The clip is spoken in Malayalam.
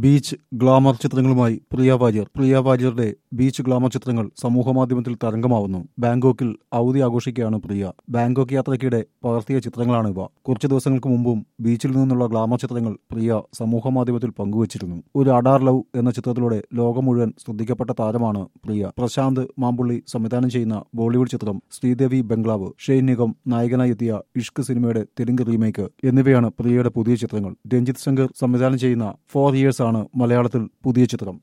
ബീച്ച് ഗ്ലാമർ ചിത്രങ്ങളുമായി പ്രിയ വാര്യർ പ്രിയ വാര്യരുടെ ബീച്ച് ഗ്ലാമർ ചിത്രങ്ങൾ സമൂഹമാധ്യമത്തിൽ തരംഗമാവുന്നു ബാങ്കോക്കിൽ അവധി ആഘോഷിക്കുകയാണ് പ്രിയ ബാങ്കോക്ക് യാത്രയ്ക്കിടെ പകർത്തിയ ചിത്രങ്ങളാണ് ഇവ കുറച്ചു ദിവസങ്ങൾക്ക് മുമ്പും ബീച്ചിൽ നിന്നുള്ള ഗ്ലാമർ ചിത്രങ്ങൾ പ്രിയ സമൂഹമാധ്യമത്തിൽ പങ്കുവച്ചിരുന്നു ഒരു അഡാർ ലവ് എന്ന ചിത്രത്തിലൂടെ ലോകം മുഴുവൻ ശ്രദ്ധിക്കപ്പെട്ട താരമാണ് പ്രിയ പ്രശാന്ത് മാമ്പുള്ളി സംവിധാനം ചെയ്യുന്ന ബോളിവുഡ് ചിത്രം ശ്രീദേവി ബംഗ്ലാവ് ഷെയ്ൻ നിഗം നായകനായി എത്തിയ ഇഷ്ക് സിനിമയുടെ തെലുങ്ക് റീമേക്ക് എന്നിവയാണ് പ്രിയയുടെ പുതിയ ചിത്രങ്ങൾ രഞ്ജിത്ത് ശങ്കർ സംവിധാനം ചെയ്യുന്ന ഫോർ ഇയേഴ്സ് ആണ് മലയാളത്തിൽ പുതിയ ചിത്രം